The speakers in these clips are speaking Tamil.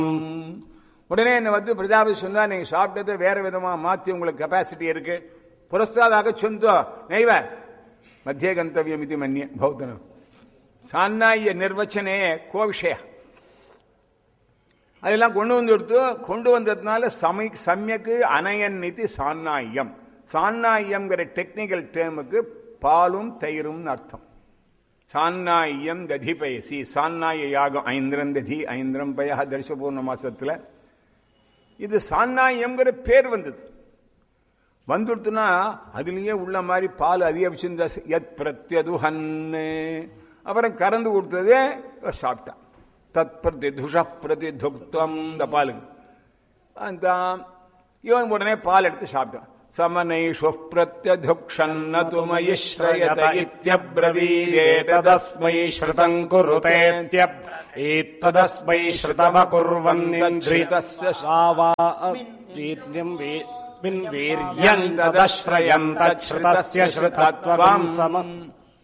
உடனே என்ன வந்து பிரஜாபதி சொன்னா நீங்க சாப்பிட்டதை வேற விதமா மாத்தி உங்களுக்கு கெப்பாசிட்டி இருக்கு புரஸ்தாதாக சொந்தோ நைவ மத்திய கந்தவியம் இது மன்னிய பௌத்தனம் சான்னாய நிர்வச்சனே கோ விஷய அதெல்லாம் கொண்டு வந்து எடுத்து கொண்டு வந்ததுனால சமை சமயக்கு அனயன் இது சான்னாயம் சான்னாயம்ங்கிற டெக்னிக்கல் டேர்முக்கு பாலும் தயிரும் அர்த்தம் சான்னாயம் ததிபயசி சான்னாய யாகம் ஐந்திரம் ததி ஐந்திரம் பயா தர்ஷபூர்ண மாசத்துல இது சான்னாயம்ங்கிற பேர் வந்தது வந்துடுத்துனா அதுலயே உள்ள மாதிரி பால் அதிகரிச்சிருந்த எத் பிரத்யதுஹன்னு அப்புறம் கறந்து கொடுத்ததே இவ சாப்பிட்டான் தத் பிரதி துஷ பிரதி துக்தம் இந்த பாலுக்கு அந்த இவன் உடனே பால் எடுத்து சாப்பிட்டான் சமனைஷு பிரத்யதுக்ஷன்னு மயி ஸ்ரயத இத்யப்ரவீதேதஸ்மை श्रुतम् कुरुतेत्यब् एतदस्मै श्रुतमकुर्वन्निन्द्रितस्य सावा वीर्यम् वीर्मिन् वीर्यम् तदश्रयम् तच्छ्रुतस्य श्रुतत्वम् समम्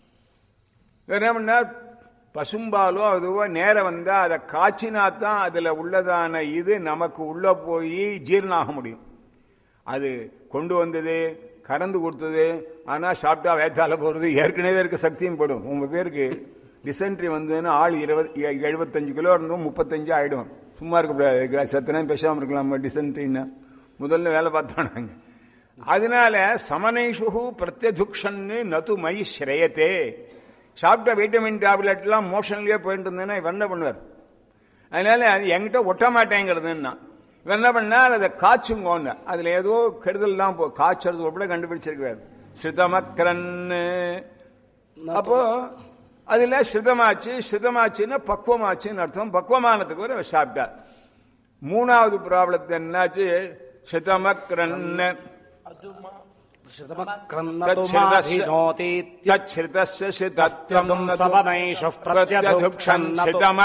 இவர் என்ன பண்ணார் பசும்பாலோ அதுவோ நேரம் வந்தா அதை காய்ச்சினா தான் அதுல உள்ளதான இது நமக்கு உள்ள போய் ஜீரணம் ஆக முடியும் அது கொண்டு வந்தது கறந்து கொடுத்தது ஆனா சாப்பிட்டா வேத்தால போறது ஏற்கனவே இருக்க சக்தியும் போடும் உங்க பேருக்கு டிசென்ட்ரி வந்ததுன்னா ஆள் இருபது எ- எழுபத்தஞ்சு கிலோ இருந்தும் முப்பத்தஞ்சு ஆயிடும் சும்மா இருக்கக்கூடாது சத்தனை பேசாம இருக்கலாம் டிசென்ட்ரின்னா முதல்ல வேலை பார்த்தானாங்க அதனால சமனைஷு பிரத்யதுக்ஷன்னு நது மை ஸ்ரேயத்தே சாப்பிட்ட வைட்டமின் டேப்லெட்லாம் மோஷன்லயே போயிட்டு இருந்தேன்னா இவன் என்ன பண்ணுவார் அதனால அது என்கிட்ட ஒட்ட மாட்டேங்கிறதுன்னா இவன் என்ன பண்ணார் அதை காய்ச்சுங்கோன்னு அதுல ஏதோ கெடுதல்லாம் போ காய்ச்சறது கூட கண்டுபிடிச்சிருக்கிறார் ஸ்ருதமக்கரன்னு அப்போ அதுல ஸ்ருதமாச்சு ஸ்ருதமாச்சுன்னா பக்குவமாச்சுன்னு அர்த்தம் பக்குவமானதுக்கு வரை அவர் சாப்பிட்டார் மூணாவது ப்ராப்ளத்தை என்னாச்சு ஸ்ருதமக்கரன்னு श्रुतमक्रन्नतुमाधिनोतीत्य தச்சிருதஸ்ய சிதத்வம் சவனைஷு பிரத்யதுக்ஷன்னது சிதம